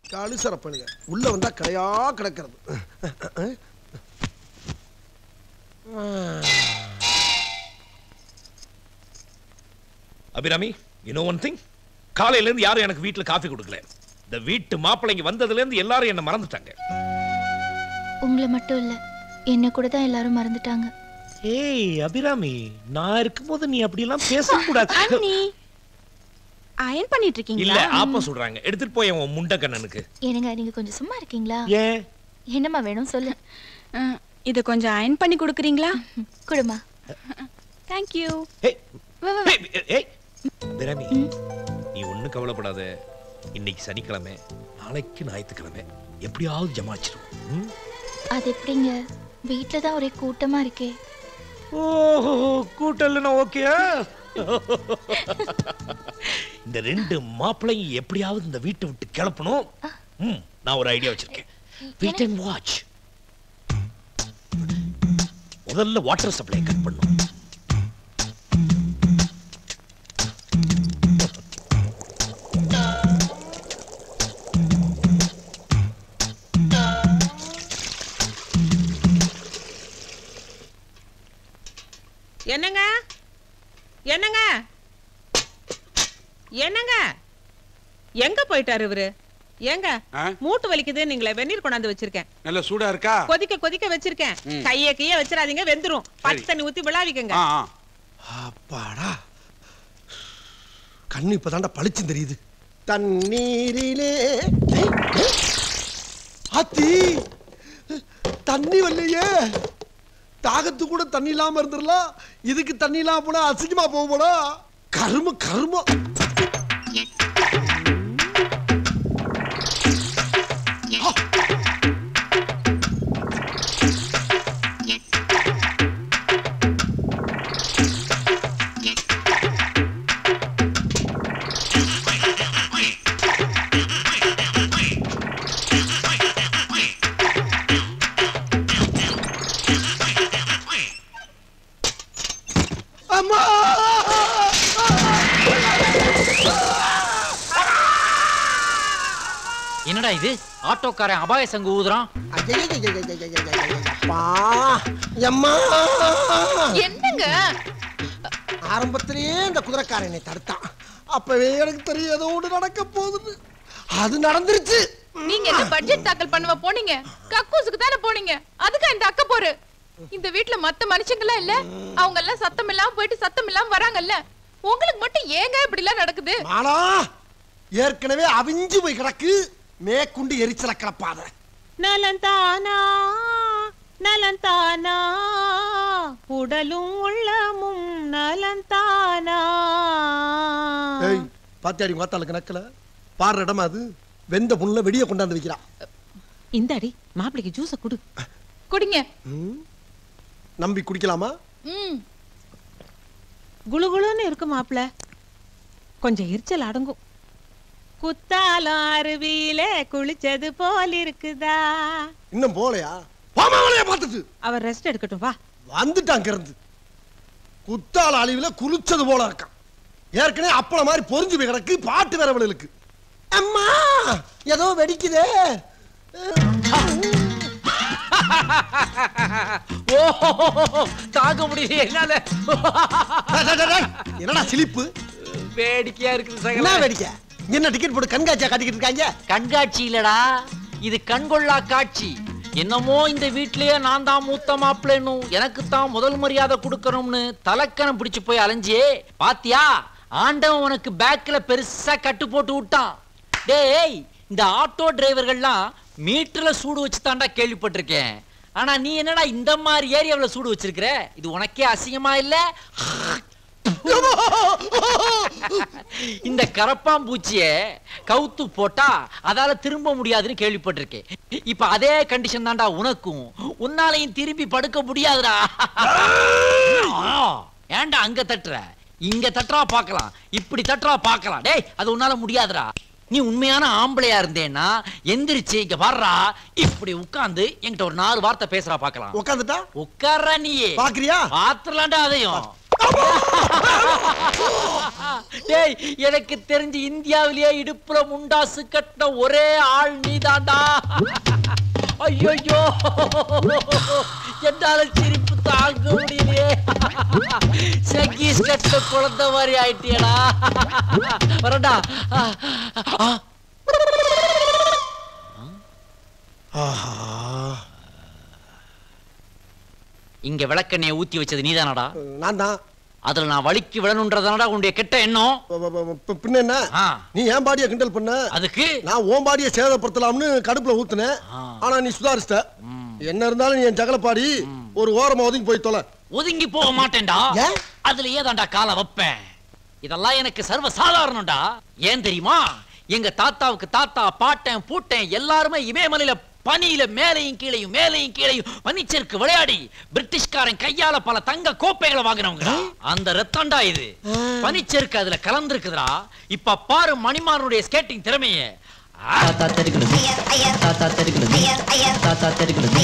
கழுசரப்பனுங்க உள்ள வந்தா கடையா கிடக்கிறது Abirami you know one thing காலையில இருந்து யாரும் எனக்கு வீட்டுல காஃபி கொடுக்கல இந்த வீட்டு மாப்பிள்ளைங்க வந்ததுல இருந்து எல்லாரும் என்ன மறந்துட்டாங்க உங்களை மட்டும் இல்ல என்ன கூட தான் எல்லாரும் மறந்துட்டாங்க ஏய் அபிராமி நான் இருக்கும்போது நீ அப்படி எல்லாம் பேசக்கூடாது அண்ணி அயன் பண்ணிட்டு இல்ல இருக்கீங்களா ஆப்ப சொல்றாங்க எடுத்துட்டு போய் உன் முண்டை கண்ணனுக்கு என்னங்க நீங்க கொஞ்சம் சும்மா இருக்கீங்களா ஏன் என்னம்மா வேணும் சொல்லு அஹ், இத கொஞ்சம் அயன் பண்ணி கொடுக்குறீங்களா குடுமா தேங்க்யூ ஏய், ஏய், ஏய், அபிராமி நீ ஒண்ணும் கவலைப்படாத இன்னைக்கு சனிக்கிழமை நாளைக்கு ஞாயிற்றுக்கிழமை எப்படியாவது ஜமாச்சிரும் ம்? அது எப்படிங்க வீட்ல தான் ஒரே கூட்டமா இருக்கே ஓஹோ கூட்டல்னா ஓகேயா இந்த ரெண்டு மாப்பிள்ளைங்க எப்படியாவது இந்த வீட்டை விட்டு கிளப்பணும் ம், நான் ஒரு ஐடியா வச்சிருக்கேன் வெயிட் அண்ட் வாட்ச் முதல்ல வாட்டர் சப்ளை கட் பண்ணும் என்னங்க என்னங்க என்னங்க எங்க போயிட்டாரு இவரு ஏங்க மூட்டு வலிக்குது நீங்களே வெந்நீர் கொண்டாந்து வச்சிருக்கேன் நல்ல சூடா இருக்கா கொதிக்க கொதிக்க வச்சிருக்கேன் ம். கைய கைய வச்சிடாதீங்க வெந்துரும் பச்சை தண்ணி ஊத்தி விழாவிக்கங்க ஆ, ஆ. அப்பாடா கண்ணு இப்பதான்டா பளிச்சுன்னு தெரியுது தண்ணீரிலே ஏய், ஏய். ஆத்தி தண்ணி வரலையே தாகத்து கூட தண்ணி இல்லாம இருந்துடலாம் இதுக்கு தண்ணி இல்லாம போனா அசிங்கமா போக போனா கரும கரும அம்மா என்னடா இது ஆட்டோக்காரன் அபாய சங்கு ஊதுறான் அப்பா எம்மா என்னங்க ஆரம்பத்திலேயே இந்த குதிரைக்காரன் என்னை தடுத்தான் அப்பவே எனக்கு தெரியும் ஏதோ ஒன்று நடக்க போகுதுன்னு அது நடந்துருச்சு நீங்க என்ன பட்ஜெட் தாக்கல் பண்ணுவ போனீங்க கக்கூசுக்கு தானே போனீங்க அதுக்கா இந்த அக்க போரு இந்த வீட்ல மத்த மனுஷங்களா இல்ல அவங்க எல்லாம் சத்தம் இல்லாம போயிட்டு சத்தம் இல்லாம வராங்கல்ல உங்களுக்கு மட்டும் ஏங்க இப்படி எல்லாம் நடக்குது மாலா ஏற்கனவே அவிஞ்சு போய் கிடக்கு மேற்குண்டு எரிச்சல கிளப்பாத நலந்தானா நலந்தானா உடலும் உள்ளமும் நலந்தானா ஏய் பாத்தியாடி மாத்தாளுக்கு நக்கல பாடுற இடமா அது வெந்த புண்ணுல வெடிய கொண்டாந்து வைக்கிறா இந்தாடி மாப்பிளைக்கு ஜூஸ குடு குடிங்க ம்? நம்பி குடிக்கலாமா ம் குளுகுளுன்னு இருக்கு மாப்பிள கொஞ்சம் எரிச்சல் அடங்கும் குத்தாலம் அருவியில குளிச்சது போல் இருக்குதா இன்னும் போலையா பாமா வேலைய பார்த்துட்டு அவர் ரெஸ்ட் எடுக்கட்டும் வா வந்துட்டான் கிறந்து குத்தால அழிவுல குளிச்சது போல இருக்கான் ஏற்கனவே அப்பள மாதிரி பொறிஞ்சு போய் கிடக்கு பாட்டு வேற இருக்கு அம்மா ஏதோ வெடிக்குதே ஓஹோ தாங்க முடியல என்னால டேய், டேய், டேய், டேய், என்னடா சிலிப்பு வேடிக்கையா இருக்குது என்ன சகல வேடிக்கை என்ன டிக்கெட் போட்டு கண்காட்சியா காட்டிக்கிட்டு இருக்காங்க கண்காட்சி இல்லடா இது கண்கொள்ளா காட்சி என்னமோ இந்த வீட்லயே நான் தான் மூத்த மாப்பிள்ளைன்னும் எனக்கு தான் முதல் மரியாதை கொடுக்கணும்னு தலக்கணம் பிடிச்சு போய் அலைஞ்சியே பாத்தியா ஆண்டவன் உனக்கு பேக்ல பெருசா கட்டு போட்டு விட்டான் டேய் இந்த ஆட்டோ டிரைவர்கள்லாம் மீட்டர்ல சூடு வச்சு தாண்டா கேள்விப்பட்டிருக்கேன் ஆனா நீ என்னடா இந்த மாதிரி ஏரியாவுல சூடு வச்சிருக்கிற இது உனக்கே அசிங்கமா இல்ல இந்த கரப்பாம்பூச்சிய கவுத்து போட்டா அதால திரும்ப முடியாதுன்னு கேள்விப்பட்டிருக்கேன் இப்ப அதே கண்டிஷன் தான்டா உனக்கும் உன்னாலையும் திரும்பி படுக்க முடியாதுடா ஏன்டா அங்க தட்டுற இங்க தட்டுறா பார்க்கலாம் இப்படி தட்டுறா பார்க்கலாம் டேய் அது உன்னால முடியாதுடா நீ உண்மையான ஆம்பளையா இருந்தேன்னா எந்திரிச்சு இங்க வர்றா இப்படி உட்கார்ந்து என்கிட்ட ஒரு நாலு வார்த்தை பேசுறா பார்க்கலாம் உட்காந்துட்டா உட்கார்றா நீ பாக்குறியா பாத்துலாம்டா அதையும் டேய் எனக்கு தெரிஞ்சு இந்தியாவிலேயே இடுப்புல முண்டாசு கட்டின ஒரே ஆள் நீதான்டா ஐயோ என்னால சிரிப்பு தாங்க முடியலையே சங்கீஸ் கட்ட குழந்தை மாதிரி ஆயிட்டியடா வரடா ஆஹா இங்க விளக்கெண்ணெய ஊத்தி வச்சது நீதானடா நான் தான் அதுல நான் வலிக்கு விழணுன்றதானடா உன்னுடைய கெட்ட எண்ணம் பின்ன என்ன ஆ, நீ ஏன் பாடிய கிண்டல் பண்ண அதுக்கு நான் ஓன் பாடிய சேதப்படுத்தலாம்னு கடுப்புல ஊத்துனேன் ஆ. ஆனா நீ சுதாரிச்சிட்ட ம். என்ன இருந்தாலும் நீ என் ஜகலப்பாடி ஒரு ஓரமா ஒதுங்கி போய் தொலை ஒதுங்கி போக மாட்டேன்டா ஏன்? அதுல ஏதாண்டா காலை வைப்பேன் இதெல்லாம் எனக்கு சர்வ சாதாரணம்டா ஏன் தெரியுமா எங்க தாத்தாவுக்கு தாத்தா பாட்டன் பூட்டன் எல்லாருமே இமயமலையில பனியில மேலையும் கீழையும் மேலையும் கீழையும் பனிச்சருக்கு விளையாடி பிரிட்டிஷ்காரன் கையால பல தங்க கோப்பைகளை வாங்கினவங்க அந்த ரத்தம்டா இது பனிச்சருக்கு அதுல கலந்துருக்குதுடா இப்ப பாரு மணிமாரனுடைய ஸ்கேட்டிங் திறமைய தாத்தா தெருக்கிறது தாத்தா தெருக்கிறது தாத்தா தெருக்கிறது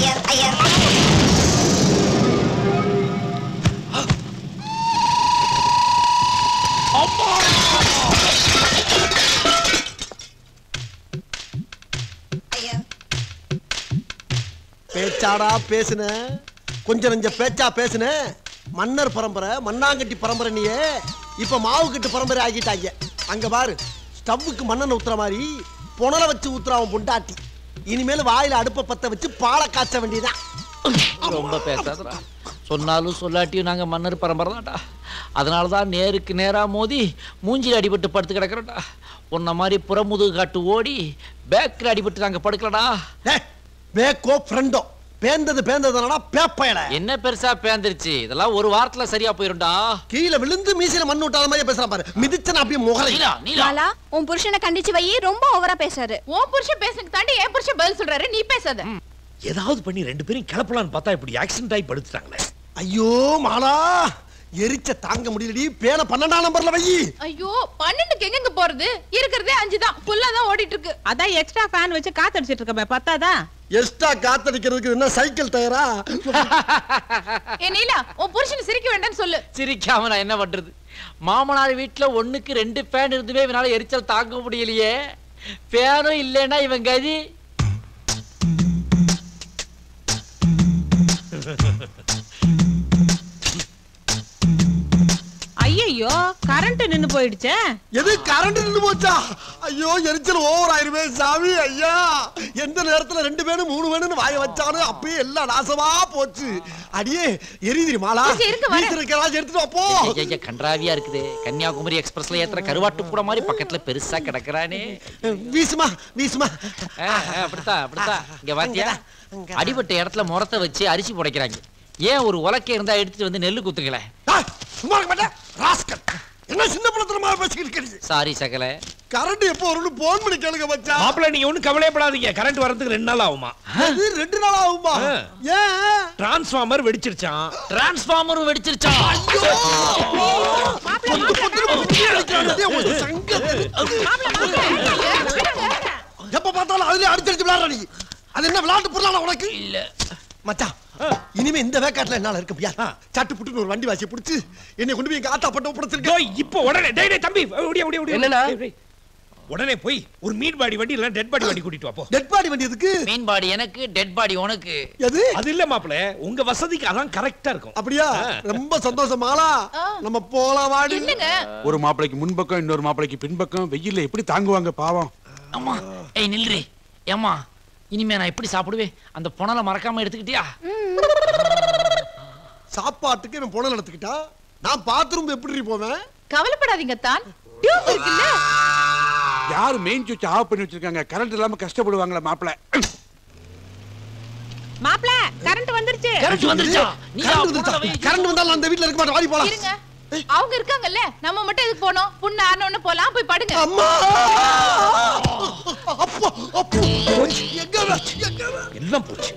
பேச்சாடா பேசுன கொஞ்சம் நெஞ்ச பேச்சா பேசுன மன்னர் பரம்பரை மண்ணாங்கட்டி பரம்பரை நீயே இப்ப மாவு கட்டு பரம்பரை ஆக்கிட்டாங்க அங்க பாரு ஸ்டவ்வுக்கு மண்ணெண்ணெய் ஊத்துற மாதிரி புனலை வச்சு ஊத்துறான் பொண்டாட்டி இனிமேல் வாயில அடுப்ப பத்த வச்சு பாலை காய்ச்ச வேண்டியதான் ரொம்ப பேசாதடா சொன்னாலும் சொல்லாட்டியும் நாங்க மன்னர் பரம்பரை தான்டா அதனால தான் நேருக்கு நேரா மோதி மூஞ்சில அடிபட்டு படுத்து கிடக்குறோம்டா உன்ன மாதிரி புறமுதுகு காட்டு ஓடி பேக்கில் அடிபட்டு நாங்க படுக்கலடா டேய், பேக்கோ ஃப்ரெண்டோ பேந்தது பேந்ததுனா பேப்பையல என்ன பெருசா பேந்துருச்சு இதெல்லாம் ஒரு வாரத்துல சரியா போயிரும்டா கீழே விழுந்து மீசையில மண்ணு விட்டாத மாதிரி பேசுறான் பாரு மிதிச்சன அப்படியே முகலை நீலா நீலா மாலா உன் புருஷனை கண்டிச்சு வை ரொம்ப ஓவரா பேசுறாரு உன் புருஷன் பேசுனதுக்கு தாண்டி என் புருஷன் பதில் சொல்றாரு நீ பேசாத ஏதாவது பண்ணி ரெண்டு பேரும் கிளப்பலான்னு பார்த்தா இப்படி ஆக்சிடென்ட் ஆகி படுத்துட்டாங்களே ஐயோ மாலா எரிச்ச தாங்க முடியலடி பேன பன்னெண்டாம் நம்பர்ல வை ஐயோ பன்னெண்டுக்கு எங்கெங்க போறது இருக்கிறதே அஞ்சு தான் ஃபுல்லா தான் ஓடிட்டு இருக்கு அதான் எக்ஸ்ட்ரா ஃபேன் வச்சு காத்தடிச்சிட்டு இருக்கமே பத்தாதா எக்ஸ்ட்ரா காத்தடிக்கிறதுக்கு என்ன சைக்கிள் டயரா ஏ நீலா உன் புருஷனை சிரிக்க வேண்டாம்னு சொல்லு சிரிக்காம நான் என்ன பண்றது மாமனார் வீட்டுல ஒண்ணுக்கு ரெண்டு ஃபேன் இருந்துமே இவனால எரிச்சல் தாங்க முடியலையே ஃபேனும் இல்லைன்னா இவன் கதி ஐயோ கரண்ட் நின்னு போயிடுச்சே எது கரண்ட் நின்னு போச்சா ஐயோ எரிச்சல் ஓவர் ஆயிருமே சாமி ஐயா எந்த நேரத்துல ரெண்டு பேரும் மூணு பேரும் வாய வச்சாலும் அப்பயே எல்லாம் நாசமா போச்சு அடியே எரிதிரி மாலா கொஞ்சம் இருங்க, வரேன். வீட்டுல இருக்கிறதா எடுத்துட்டு வா, போ ஐயா, ஐயா, கன்றாவியா இருக்குது கன்னியாகுமரி எக்ஸ்பிரஸ்ல ஏத்துற கருவாட்டு கூட மாதிரி பக்கத்துல பெருசா கிடக்குறானே வீசுமா வீசுமா ஆ, ஆ, அப்படித்தான் அப்படித்தான் இங்க பாத்தியா அடிபட்ட இடத்துல முறத்தை வச்சு அரிசி புடைக்கிறாங்க ஏன் ஒரு உலக்கை இருந்தா எடுத்துட்டு வந்து நெல்லு குத்துக்கல ஆ, சும்மா இருக்க மாட்டேன் ராஸ்கல் என்ன சின்ன பழத்தனமா பேசிக்கிட்டு இருக்கீங்க சாரி சகல கரண்ட் எப்போ வரும்னு போன் பண்ணி கேளுங்க மச்சான் மாப்பிள்ள நீங்க ஒண்ணும் கவலையப்படாதீங்க கரண்ட் வரதுக்கு ரெண்டு நாள் ஆகுமா அது ரெண்டு நாள் ஆகுமா ஆ. ஏன் டிரான்ஸ்ஃபார்மர் வெடிச்சிருச்சான் டிரான்ஸ்ஃபார்மரும் வெடிச்சிருச்சா பொத்து பொத்துன்னு குத்தி அடிக்கிறானே, ஒரு சங்கத்து. எப்ப பார்த்தாலும் அதுலயே அடிச்சடிச்சு விளையாடுற நீ அது என்ன விளையாட்டு பொருளான உனக்கு இல்ல மச்சான் இனிமே இந்த வேக்காட்டுல என்னால இருக்க முடியாது சட்டு புட்டுன்னு ஒரு வண்டி வாசி புடிச்சு என்னை கொண்டு போய் எங்க ஆத்தா பட்ட ஒப்படைச்சிருக்க டேய், இப்போ உடனே டேய் டேய் தம்பி ஓடியா ஓடியா ஓடியா என்னண்ணா? டேய், டேய். உடனே போய் ஒரு மீன் பாடி வண்டி இல்ல டெட் பாடி வண்டி கூட்டிட்டு வா போ டெட் பாடி வண்டி எதுக்கு மீன் பாடி எனக்கு டெட் பாடி உனக்கு எது அது இல்ல மாப்பிள்ள உங்க வசதிக்கு அதான் கரெக்டா இருக்கும் அப்படியா ரொம்ப சந்தோஷம் மாலா ஆ. நம்ம போலாம் வாடி என்னங்க ஒரு மாப்பிளைக்கு முன்பக்கம் இன்னொரு மாப்பிளைக்கு பின்பக்கம் வெயில்ல எப்படி தாங்குவாங்க பாவம் அம்மா ஏய் நில்றி ஏம்மா இனிமே நான் எப்படி சாப்பிடுவேன் அந்த புனலை மறக்காம எடுத்துக்கிட்டியா சாப்பாட்டுக்கு இவன் புனல் எடுத்துக்கிட்டா நான் பாத்ரூம் எப்படி போவேன் கவலைப்படாதீங்க தான் டியூப் இருக்குல்ல யாரு மெயின் சுவிட்ச் ஆஃப் பண்ணி வச்சிருக்காங்க கரண்ட் இல்லாம கஷ்டப்படுவாங்களா மாப்பிளை மாப்ள கரண்ட் வந்துருச்சு கரண்ட் வந்துருச்சா நீ கரண்ட் வந்துருச்சா? கரண்ட் வந்தாலும் நான் அந்த வீட்ல இருக்க மாட்டேன் வாடி போலாம் இருங்க அவங்க இருக்காங்கல்ல நம்ம மட்டும் எதுக்கு போனோம் புண்ணு ஆறணும்னு போலாம் போய் படுங்க அம்மா அப்பா அப்பா எங்க வ- எங்க வ- எல்லாம் போச்சு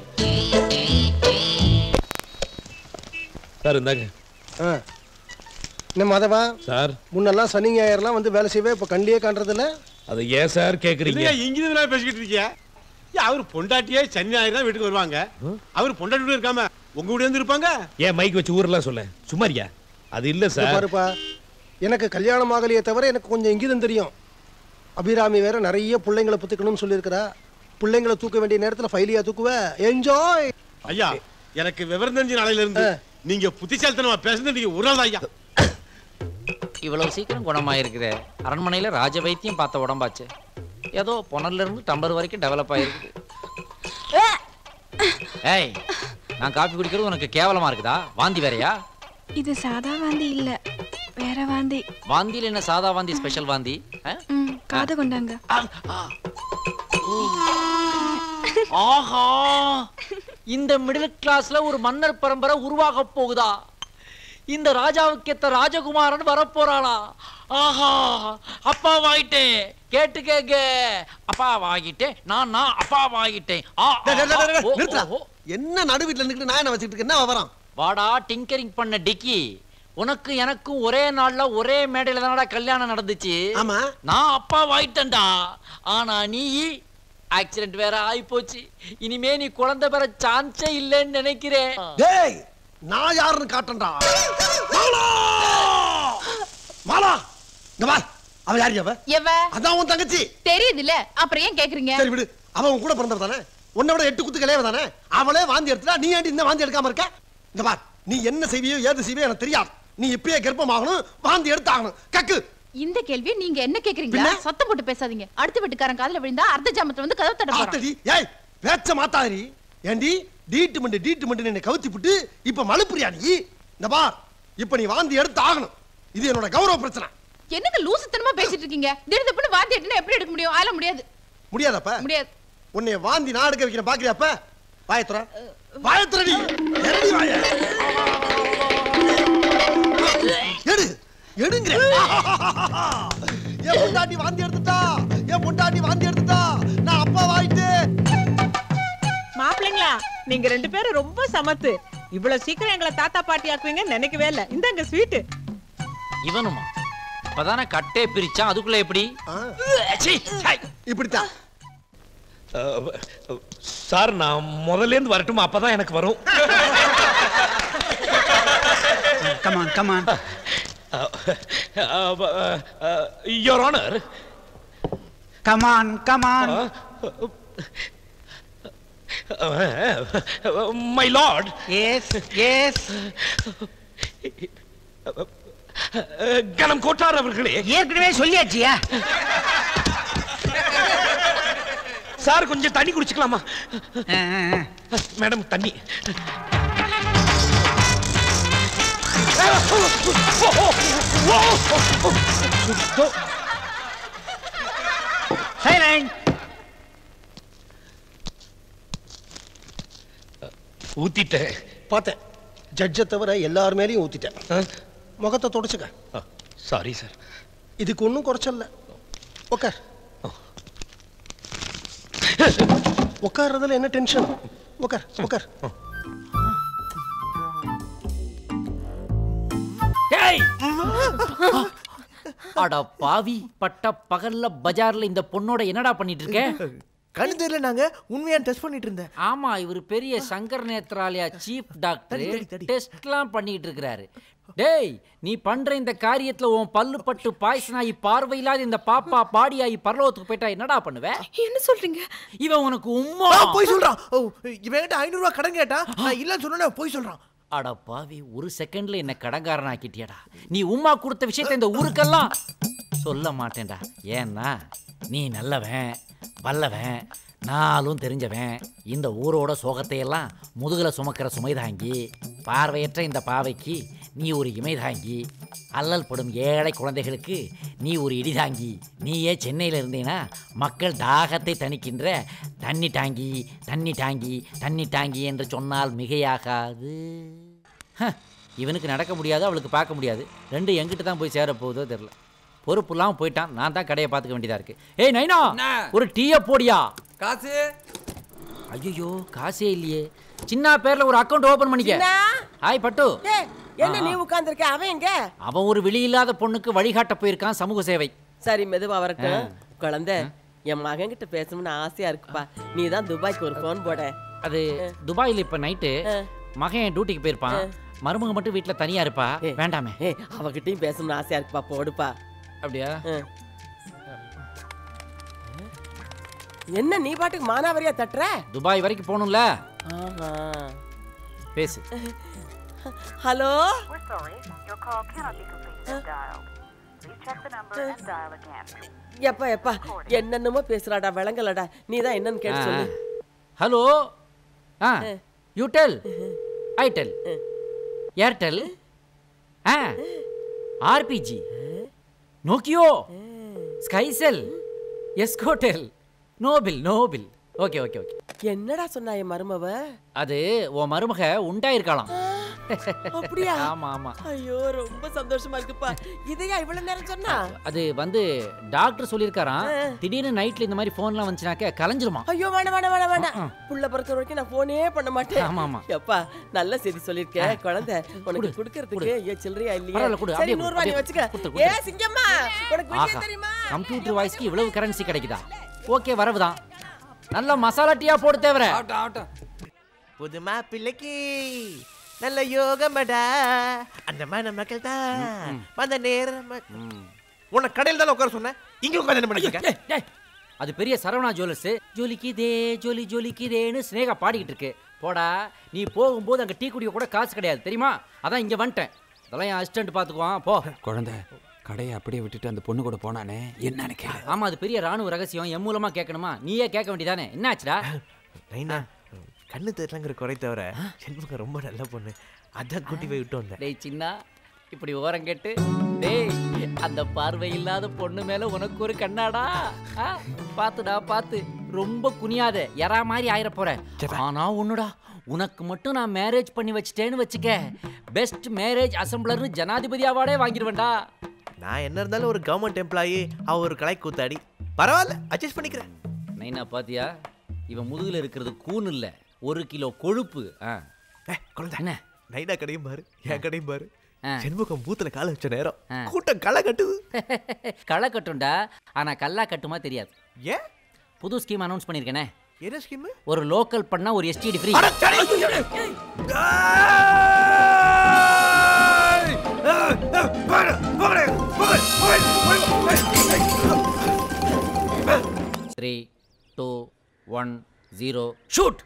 சார் இந்தாங்க என்ன மாதவா சார் முன்னெல்லாம் சனி ஞாயிறுலாம் வந்து வேலை செய்வே இப்போ கண்டியே காண்றது இல்ல அது ஏன் சார் கேக்குறீங்க இங்கிருந்து பேசிக்கிட்டு இருக்கியா ஏன் அவர் பொண்டாட்டியே சனி ஞாயிறு தான் வீட்டுக்கு வருவாங்க அவர் பொண்டாட்டி வீடு இருக்காம உங்க வீடு வந்து இருப்பாங்க ஏன் மைக் வச்சு ஊர்லாம் சொல்ல சும்மாரியா அது இல்ல இங்க சார் பாருப்பா எனக்கு கல்யாணம் ஆகலையே தவிர எனக்கு கொஞ்சம் இங்கிதம் தெரியும் அபிராமி வேற நிறைய பிள்ளைங்களை புத்துக்கணும்னு சொல்லியிருக்கிறா பிள்ளைங்களை தூக்க வேண்டிய நேரத்தில் ஃபைலியா தூக்குவ என்ஜாய் ஐயா எனக்கு விவரம் தெரிஞ்ச நாளையில இருந்து நீங்க புத்திசாலித்தனமா பேசுறது நீங்க ஒரு நாள் தான் ஐயா இவ்வளவு சீக்கிரம் குணமாயிருக்குதே அரண்மனையில ராஜ வைத்தியம் பார்த்த உடம்பாச்சு ஏதோ புனர்ல இருந்து டம்ளர் வரைக்கும் டெவலப் ஆயிருக்கு ஏய் நான் காபி குடிக்கிறது உனக்கு கேவலமா இருக்குதா வாந்தி வேறயா இது சாதா வாந்தி இல்ல வேற வாந்தி வாந்தியில என்ன சாதா வாந்தி ஸ்பெஷல் வாந்தி ஆ? ம் காது கொண்டாங்க ஆஹா இந்த மிடில் கிளாஸ்ல ஒரு மன்னர் பரம்பரை உருவாக போகுதா இந்த ராஜாவுக்கு ஏத்த ராஜகுமாரன் வரப்போறாளா ஆஹா அப்பா வாங்கிட்டேன் கேட்டு கேக்க அப்பா வாங்கிட்டேன் நான் நான் அப்பா வாங்கிட்டேன் ஆ, ஆ, டேய், டேய், டேய், டேய், ஓ, நிறுத்துடா. ஓ, ஓ. என்ன நடு வீட்டுல நின்னுட்டு நான் என்ன வச்சுட்டு இருக்கேன் என்ன விவரம் வாடா டிங்கரிங் பண்ண டிக்கி உனக்கு எனக்கும் ஒரே நாள்ல ஒரே மேடையில தானடா கல்யாணம் நடந்துச்சு ஆமா நான் அப்பா வாயிட்டேன்டா ஆனா நீ ஆக்சிடென்ட் வேற ஆகி போச்சு இனிமே நீ குழந்தை பெற சான்ஸே இல்லைன்னு நினைக்கிறேன் டேய் நான் யாருன்னு காட்டேன்டா மாலா மாலா இங்க வா அவ யாரு அவ எவ அதான் உன் தங்கச்சி தெரியுதுல்ல அப்புறம் ஏன் கேக்குறீங்க சரி விடு அவ உன் கூட பிறந்தவ தானே உன்னை விட எட்டு குத்து கிளையவ தானே அவளே வாந்தி எடுத்துட்டா நீ ஏன்டி இந்த வாந்தி எடுக்காம இருக்க இங்க பார் நீ என்ன செய்வியோ ஏது செய்வியோ எனக்கு தெரியாது நீ இப்பயே கர்ப்பமாகணும் வாந்தி எடுத்தாகணும் கக்கு இந்த கேள்வியை நீங்க என்ன கேக்குறீங்களா பின்ன? சத்தம் போட்டு பேசாதீங்க அடுத்த வீட்டுக்காரன் காதுல விழுந்தா அர்த்த ஜாமத்துல வந்து கதவு தட்ட போறான் ஆத்தடி ஏய் பேச்ச மாத்தாதடி ஏண்டி டீட்டு மண்டு டீட்டு மண்டு என்னை கவுத்தி விட்டு இப்ப மழுப்புறியா நீ இந்த பார் இப்ப நீ வாந்தி எடுத்து ஆகணும் இது என்னோட கௌரவ பிரச்சனை என்னங்க லூசுத்தனமா பேசிட்டு இருக்கீங்க திடீர்னு வாந்தி எடுத்துனா எப்படி எடுக்க முடியும் அதெல்லாம் முடியாது முடியாதப்ப முடியாது உன்னை வாந்தி நான் எடுக்க வைக்கிறேன் பாக்குறியாப்ப வாயத்துற வாயத்துறடி எரடி வாய எடு எடுங்க என் பொண்டாட்டி வாந்தி எடுத்துட்டா என் பொண்டாட்டி வாந்தி எடுத்துட்டா நான் அப்பா வாயிட்டு மாப்பிள்ளைங்களா நீங்க ரெண்டு பேரும் ரொம்ப சமத்து இவ்வளவு சீக்கிரம் எங்களை தாத்தா பாட்டி ஆக்குவீங்கன்னு நினைக்கவே இல்ல இந்தாங்க ஸ்வீட்டு இவனுமா இப்பதானே கட்டே பிரிச்சான் அதுக்குள்ள எப்படி சீ, சை. இப்படித்தான் சார் நான் முதல்ல இருந்து வரட்டுமா அப்பதான் எனக்கு வரும் come on come on your honour come on come on my lord yes yes கனம் கோட்டார் அவர்களே ஏற்கனவே சொல்லியாச்சியா சார் கொஞ்சம் தண்ணி குடிச்சுக்கலாமா மேடம் தண்ணி சைலண்ட் ஊத்திட்டேன் பார்த்தேன் ஜட்ஜை தவிர எல்லார் மேலேயும் ஊத்திட்டேன் முகத்தை தொடச்சுக்க சாரி சார் இதுக்கு ஒன்றும் குறைச்சல்ல உட்கார் உட்கார்றதுல என்ன டென்ஷன் உட்கார் உட்கார் ஏய்! அட பாவி பட்ட பகல்ல பஜார்ல இந்த பொண்ணோட என்னடா பண்ணிட்டு இருக்க கண்ணு தெரியல நாங்க உண்மையா டெஸ்ட் பண்ணிட்டு இருந்தேன் ஆமா இவர் பெரிய சங்கர் நேத்ராலயா சீஃப் டாக்டர் டெஸ்ட்லாம் பண்ணிட்டு இருக்கிறாரு டேய் நீ பண்ற இந்த காரியத்துல உன் பல்லு பட்டு பாய்சன் ஆகி பார்வையில்லாத இந்த பாப்பா பாடி ஆகி பரலோகத்துக்கு போயிட்டா என்னடா பண்ணுவ என்ன சொல்றீங்க இவன் உனக்கு உம்மா ஆ, போய் சொல்றான் ஓ இவன் கிட்ட ஐநூறு ரூபாய் கடன் கேட்டா நான் இல்லன்னு சொன்னேன் போய் சொல்றான் அட பாவி ஒரு செகண்ட்ல என்ன கடங்காரன் ஆக்கிட்டியாடா நீ உம்மா கொடுத்த விஷயத்தை இந்த ஊருக்கெல்லாம் சொல்ல மாட்டேன்டா ஏன்னா நீ நல்லவன் வல்லவன் நாளும் தெரிஞ்சவன் இந்த ஊரோட சோகத்தையெல்லாம் முதுகுல சுமக்கிற சுமைதாங்கி பார்வையற்ற இந்த பாவைக்கு நீ ஒரு இமைதாங்கி அல்லல் படும் ஏழை குழந்தைகளுக்கு நீ ஒரு இடிதாங்கி நீயே சென்னையில் இருந்தீன்னா மக்கள் தாகத்தை தணிக்கின்ற தண்ணி டாங்கி தண்ணி டாங்கி தண்ணி டாங்கி என்று சொன்னால் மிகையாகாது ஹ, இவனுக்கு நடக்க முடியாது அவளுக்கு பார்க்க முடியாது ரெண்டு எங்கிட்ட தான் போய் சேர போகுதோ தெரில பொறுப்பு இல்லாமல் போயிட்டான் நான் தான் கடையை பார்த்துக்க வேண்டியதா இருக்கு ஏய் நைனா ஒரு டீயை போடியா காசு ஐயோ காசே இல்லையே சின்ன பேர்ல ஒரு அக்கவுண்ட் ஓபன் பண்ணிக்க சின்னா? ஹாய் பட்டு ஏய், என்ன ஆ, நீ ஆ. உட்கார்ந்திருக்க அவன் எங்க அவன் ஒரு விழி இல்லாத பொண்ணுக்கு வழிகாட்ட போயிருக்கான் சமூக சேவை சரி மெதுவா வரட்டும் ஆ. குழந்தை என் மகன் கிட்ட பேசணும்னு ஆசையா இருக்குப்பா நீ தான் துபாய்க்கு ஒரு ஃபோன் போட அது துபாயில் இப்ப நைட்டு மகன் டியூட்டிக்கு போயிருப்பான் மருமக மட்டும் வீட்ல தனியா இருப்பா வேண்டாமே ஏய் அவகிட்டயும் பேசணும்னு ஆசையா இருக்குப்பா போடுப்பா அப்படியா என்ன நீ பாட்டுக்கு மானாவரியா தட்டுற துபாய் வரைக்கும் போகணும்ல ஆஹா. பேசு hello We're sorry, your call cannot be completely dialed. Please check the number and dial again. எப்பா எப்பா என்னென்னமோ பேசுறாடா விளங்கலடா நீ தான் என்னன்னு கேட்டு சொல்லு hello ah you tell I tell Airtel ah RPG Nokia Skycell Escotel நோபில் நோபில் ஓகே ஓகே ஓகே என்னடா சொன்னா என் மருமவ அது உன் மருமக உண்டாயிருக்கலாம் அப்படியா ஆமா ஆமா ஐயோ ரொம்ப சந்தோஷமா இருக்குப்பா இதையா இவ்வளவு நேரம் சொன்னா அது வந்து டாக்டர் சொல்லியிருக்காராம் திடீர்னு நைட்ல இந்த மாதிரி போன்லாம் வந்துச்சுனாக்க கலைஞ்சிருமா ஐயோ வேணாம் வேணாம் வேணாம் வேணாம் புள்ள பிறக்கிற வரைக்கும் நான் போனே பண்ண மாட்டேன் ஆமா, ஆமா. எப்பா நல்ல செய்தி சொல்லிருக்க குழந்தை உனக்கு குடுக்கறதுக்கு ஐயோ சில்லறையா இல்லையா பரவாயில்ல, கொடு, சரி அப்படியே நூறு கொடு, ரூபாய் நீ அப்படியே வச்சுக்க கொடுத்துரு, ஏ கொடுத்துரு. சிங்கம்மா உனக்கு விஷயம் ஆஹா தெரியுமா கம்ப்யூட்டர் வாய்ஸ்க்கு இவ்வளவு கரன்சி கிடைக்குதா ஓகே வரவுதான் நல்ல மசாலா டீயா போடு தேவர புது மாப்பிள்ளைக்கு நல்ல யோகமடா அந்த மன மக்கள் தான் வந்த நேரம் உன்னை கடையில் தானே உட்கார சொன்னேன் இங்க உட்காந்து என்ன பண்ணிருக்க அது பெரிய சரவணா ஜுவல்லர்ஸ் ஜொலிக்குதே ஜொலி ஜொலிக்குதேன்னு ஸ்னேகா பாடிக்கிட்டு இருக்கு போடா நீ போகும்போது அங்க டீ குடிக்க கூட காசு கிடையாது தெரியுமா அதான் இங்க வந்துட்டேன் அதெல்லாம் என் அசிஸ்டன்ட் பாத்துக்குவான் போ குழந்தை கடையை அப்படியே விட்டுட்டு அந்த பொண்ணு கூட போனானே என்னன்னு கேளு ஆமா அது பெரிய ராணுவ ரகசியம் என் மூலமா கேட்கணுமா நீயே கேட்க வேண்டியதானே என்ன ஆச்சுடா நைனா கண்ணு தெரியலங்கிற குறை தவிர செண்பகம் ரொம்ப நல்ல பொண்ணு அதான் கூட்டி போய் விட்டு வந்தேன் டேய் சின்னா இப்படி ஓரம் கேட்டு டேய் அந்த பார்வை இல்லாத பொண்ணு மேல உனக்கு ஒரு கண்ணாடா ஆ, பாத்துடா பாத்து ரொம்ப குனியாத எறா மாதிரி ஆயிர போற ஆனா ஒண்ணுடா உனக்கு மட்டும் நான் மேரேஜ் பண்ணி வச்சிட்டேன்னு வச்சுக்க பெஸ்ட் மேரேஜ் அசம்பிளர்னு ஜனாதிபதி அவார்டே வாங்கிடுவேன்டா நான் என்ன இருந்தாலும் ஒரு கவர்மெண்ட் எம்ப்ளாயி அவ ஒரு கலை கூத்தாடி பரவாயில்ல அட்ஜஸ்ட் பண்ணிக்கிறேன் நைனா பாத்தியா இவன் முதுகுல இருக்கிறது கூன் இல்ல ஒரு கிலோ கொழுப்பு ஆ. குழந்தை என்ன நைனா கடையும் பாரு என் கடையும் பாரு ஆ. செண்பகம் பூத்துல கால வச்ச நேரம் ஆ. கூட்டம் களை கட்டுது களை கட்டும்டா ஆனா கல்லா கட்டுமா தெரியாது ஏன் புது ஸ்கீம் அனௌன்ஸ் பண்ணிருக்கேனே என்ன ஸ்கீம் ஒரு லோக்கல் பண்ணா ஒரு STD free three two one zero shoot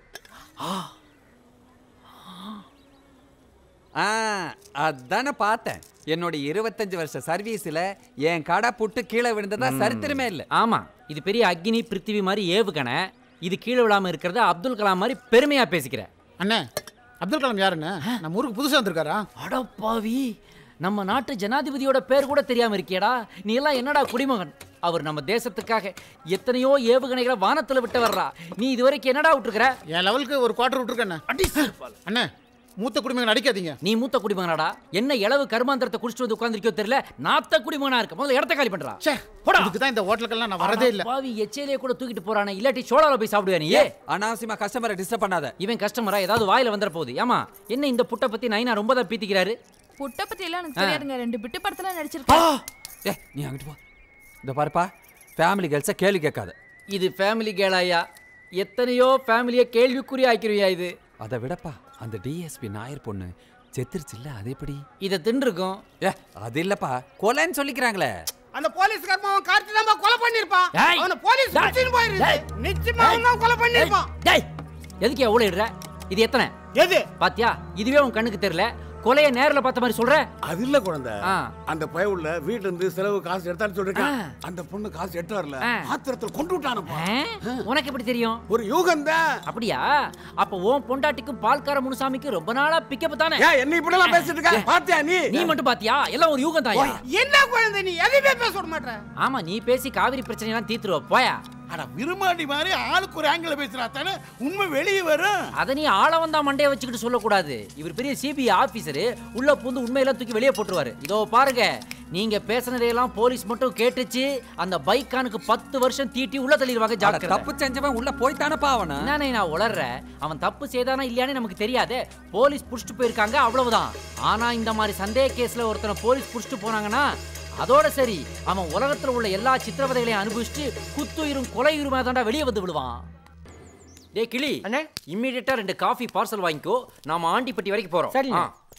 ஆ அதானே பார்த்தேன் என்னோட இருபத்தஞ்சு வருஷ சர்வீஸ்ல என் கடை புட்டு கீழே விழுந்ததா சரித்திரமே இல்ல ஆமா இது பெரிய அக்னி பிருத்திவி மாதிரி ஏவுகணை இது கீழே விழாம இருக்கிறத அப்துல் கலாம் மாதிரி பெருமையா பேசிக்கிற அண்ணே அப்துல் கலாம் யாருண்ணே நம்ம ஊருக்கு புதுசா வந்திருக்காரா அடப்பாவி நம்ம நாட்டு ஜனாதிபதியோட பேர் கூட தெரியாம இருக்கியடா நீ எல்லாம் என்னடா குடிமகன் அவர் நம்ம தேசத்துக்காக எத்தனையோ ஏவுகணைகளை வானத்துல விட்டு வர்றா நீ இது வரைக்கும் என்னடா விட்டுருக்கிற என் லெவலுக்கு ஒரு குவார்டர் விட்டுருக்கேண்ணே அண்ணே மூத்த குடிமகன் அடிக்காதீங்க நீ மூத்த குடிமகனாடா என்ன இளவு கருமாந்திரத்தை குடிச்சிட்டு வந்து உட்கார்ந்திருக்கோ தெரியல நாத்த குடிமகனா இருக்க முதல்ல இடத்த காலி பண்றா போடா இதுக்கு தான் இந்த ஹோட்டலுக்கெல்லாம் நான் வரதே இல்ல பாவி எச்சேலே கூட தூக்கிட்டு போறானே இல்லாட்டி சோழால போய் சாப்பிடுவா நீ அனாவசியமா கஸ்டமரை டிஸ்டர்ப் பண்ணாத இவன் கஸ்டமரா ஏதாவது வாயில வந்துற போகுது ஏமா என்ன இந்த புட்டை பத்தி நைனா ரொம்ப தான் பீத்திக்கிறாரு புட்ட பத்தி எல்லாம் எனக்கு ஆ. தெரியாதுங்க ரெண்டு பிட்டு படத்துல நடிச்சிருக்கேன் ஏ நீ அங்கிட்டு போ இந்த பாருப்பா ஃபேமிலி கேர்ள்ஸை கேள்வி கேட்காத இது ஃபேமிலி கேளாயா எத்தனையோ ஃபேமிலியை கேள்விக்குறி ஆக்கிருவியா இது அதை விடப்பா அந்த டிஎஸ்பி நாயர் பொண்ணு செத்துருச்சுல்ல அது எப்படி இதை தின்றுக்கும் ஏ அது இல்லப்பா கொலைன்னு சொல்லிக்கிறாங்களே அந்த போலீஸ்காரன் அவன் கார்த்தி தான் கொலை பண்ணிருப்பான் டேய். அவன போலீஸ் டேய். பிடிச்சிட்டு போயிருக்கு டேய். நிச்சயமா அவன் தான் கொலை பண்ணிருப்பான் டேய் எதுக்கு எவ்வளவு இடுற இது எத்தனை எது பாத்தியா இதுவே உன் கண்ணுக்கு தெரியல கொலைய நேர்ல பார்த்த மாதிரி சொல்ற அது இல்ல குழந்தை ஆ. அந்த பய உள்ள வீட்ல இருந்து செலவு காசு எடுத்தான்னு சொல்லிருக்கான் ஆ. அந்த பொண்ணு காசு எடுத்து வரல ஆ. ஆத்திரத்துல கொண்டு விட்டானப்பா ஆ? உனக்கு எப்படி தெரியும் ஒரு யூகம் தான் அப்படியா அப்ப உன் பொண்டாட்டிக்கும் பால்கார முனுசாமிக்கும் ரொம்ப நாளா பிக்கப் தானே ஏன் என்ன இப்படி எல்லாம் பேசிட்டு இருக்க பாத்தியா நீ நீ மட்டும் பாத்தியா எல்லாம் ஒரு யூகம் தாயா என்ன குழந்தை நீ எதுவுமே பேச விட மாட்டேற ஆமா நீ பேசி காவிரி பிரச்சனை எல்லாம் தீத்துருவ போயா அட விரும்மாண்டி மாதிரி ஆளுக்கு ஒரு ஆங்கிள் பேசுறா தானே உண்மை வெளியே வரும் அத நீ ஆள வந்தா மண்டைய வச்சுக்கிட்டு சொல்லக்கூடாது இவர் பெரிய சிபிஐ ஆபீசர் உள்ள பூந்து உண்மையெல்லாம் தூக்கி வெளியே போட்டுருவாரு இதோ பாருங்க நீங்க பேசுனதையெல்லாம் போலீஸ் மட்டும் கேட்டுச்சு அந்த பைக்கானுக்கு பத்து வருஷம் தீட்டி உள்ள தள்ளிடுவாங்க ஜாக்கிரதை தப்பு செஞ்சவன் உள்ள போய்த்தானப்பா அவன நானே நான் உளர்றேன் அவன் தப்பு செய்தானா இல்லையானே நமக்கு தெரியாதே போலீஸ் புடிச்சிட்டு போயிருக்காங்க அவ்வளவுதான் ஆனா இந்த மாதிரி சந்தேக கேஸ்ல ஒருத்தனை போலீஸ் புடிச்சிட்டு போனாங்கன்னா அதோட சரி அவன் உலகத்துல உள்ள எல்லா சித்திரவதைகளையும் அனுபவிச்சுட்டு குத்துயிரும் கொலையுருமா தாண்டா வெளியே வந்து விடுவான் டேய் கிளி இம்மீடியட்டா ரெண்டு காஃபி பார்சல் வாங்கிக்கோ நாம ஆண்டிப்பட்டி வரைக்கும் போறோம் சரிண்ணே. ஆ.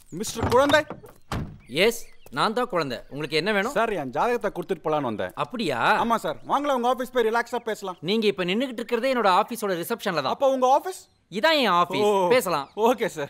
மிஸ்டர் குழந்தை எஸ் நான் தான் குழந்தை உங்களுக்கு என்ன வேணும் சார் என் ஜாதகத்தை கொடுத்துட்டு போலான்னு வந்தேன் அப்படியா ஆமா சார் வாங்கலாம் உங்க ஆபீஸ் போய் ரிலாக்ஸா பேசலாம் நீங்க இப்ப நின்னுகிட்டு இருக்கிறதே என்னோட ஆபீஸோட ரிசப்ஷன்ல தான் அப்போ உங்க ஆபீஸ் இதான் என் ஆபீஸ் பேசலாம் ஓகே சார்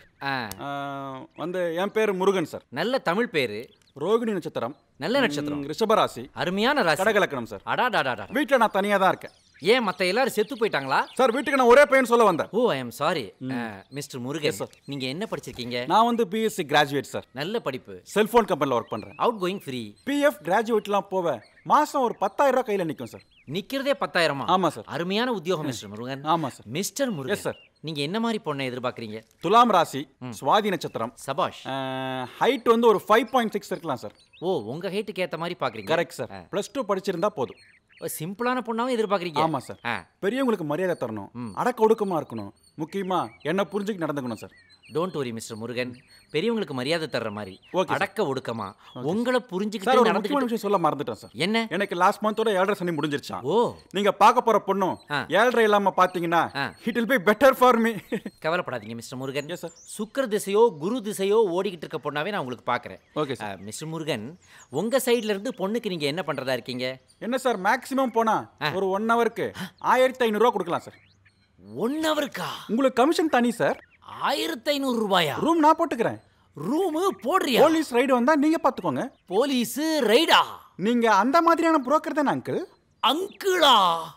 வந்து என் பேர் முருகன் சார் நல்ல தமிழ் பேரு ரோகிணி நட்சத்திரம் நல்ல நட்சத்திரம் ம், ரிஷபராசி அருமையான ராசி கடகலக்கணம் சார் அடாடாடாடா வீட்டில் நான் தனியாக தான் இருக்கேன் ஏன் மத்த எல்லாரும் செத்து போயிட்டாங்களா சார் வீட்டுக்கு நான் ஒரே பையன் சொல்ல வந்தேன் oh I am sorry mister Murugan நீங்க என்ன படிச்சிருக்கீங்க நான் வந்து பிஎஸ்சி கிராஜுவேட் சார் நல்ல படிப்பு செல்போன் கம்பெனியில் ஒர்க் பண்ணுறேன் அவுட் கோயிங் ஃப்ரீ பிஎஃப் கிராஜுவேட்லாம் போவேன் மாதம் ஒரு பத்தாயிரம் ரூபாய் கையில் நிற்கும் சார் நிக்கிறதே பத்தாயிரமா ஆமா சார் அருமையான உத்தியோகம் மிஸ்டர் முருகன் ஆமா sir mister Murugan yes sir நீங்க என்ன மாதிரி பொண்ணை எதிர்பார்க்கறீங்க துலாம் ராசி சுவாதி நட்சத்திரம் சபாஷ் ஹைட் வந்து ஒரு ஃபைவ் பாயிண்ட் சிக்ஸ் இருக்கலாம் சார் ஓ உங்க ஹைட்டுக்கு ஏத்த மாதிரி பாக்குறீங்க கரெக்ட் சார் ப்ளஸ் டூ படிச்சிருந்தா போதும் சிம்பிளான பொண்ணாவும் எதிர்பார்க்கறீங்க ஆமா சார் பெரியவங்களுக்கு மரியாதை தரணும் அடக்க ஒடுக்கமா இருக்கணும் முக்கியமா என்ன புரிஞ்சுக்கு நடந்துக்கணும் sir don't worry mister Murugan பெரியவங்களுக்கு மரியாதை தர்ற மாதிரி Okay, sir. அடக்க ஒடுக்கமா உங்களை சார் புரிஞ்சுக்கிட்டு ஒரு முக்கியமான நடந்துக்கிட்டு விஷயம் சொல்ல மறந்துட்டேன் சார் என்ன எனக்கு லாஸ்ட் மந்தோட ஏழரை சனி முடிஞ்சிருச்சான் ஓ நீங்க பார்க்க போற பொண்ணும் ஏழரை இல்லாம பாத்தீங்கன்னா it will be better for me கவலைப்படாதீங்க மிஸ்டர் முருகன் சுக்கர திசையோ குரு திசையோ ஓடிக்கிட்டு இருக்க பொண்ணாவே நான் உங்களுக்கு பாக்குறேன் ஓகே சார் மிஸ்டர் முருகன் உங்க சைடுல இருந்து பொண்ணுக்கு நீங்க என்ன பண்றதா இருக்கீங்க என்ன சார் மேக்ஸிமம் போனா ஒரு ஒன் ஹவருக்கு ஆயிரத்தி ஐநூறுரூவா கொடுக்கலாம் சார் ஒன் ஹவருக்கா உங்களுக்கு கமிஷன் தனி சார் ஆயிரத்தி ஐநூறு ரூபாயா ரூம் நான் போட்டுக்கிறேன் ரூமு போடுறியா போலீஸ் ரைடு வந்தா நீங்க பாத்துக்கோங்க போலீஸ் ரைடா நீங்க அந்த மாதிரியான புரோக்கர் தானே அங்கிள் அங்கிளா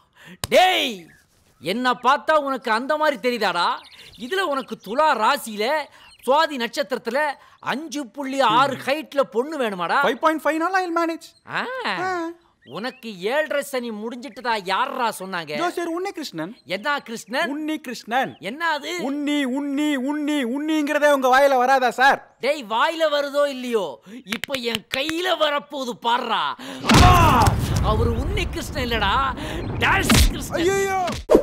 டேய் என்ன பார்த்தா உனக்கு அந்த மாதிரி தெரியுதாடா இதுல உனக்கு துலா ராசியில சுவாதி நட்சத்திரத்துல அஞ்சு புள்ளி ஆறு ஹைட்ல பொண்ணு வேணுமாடா ஃபைவ் பாயிண்ட் ஃபைவ் நாள் ஐ மேனேஜ் ஆ, உனக்கு ஏழரை சனி முடிஞ்சிட்டுதா யாரா சொன்னாங்க ஜோசியர் உன்னி கிருஷ்ணன் என்ன கிருஷ்ணன் உன்னி கிருஷ்ணன் என்ன அது உன்னி உன்னி உன்னி உன்னிங்கிறதே உங்க வாயில வராதா சார் டேய் வாயில வருதோ இல்லையோ இப்ப என் கையில வரப்போகுது பாடுறா அவரு உன்னி கிருஷ்ணன் இல்லடா டாஷ் கிருஷ்ணன் ஐயோ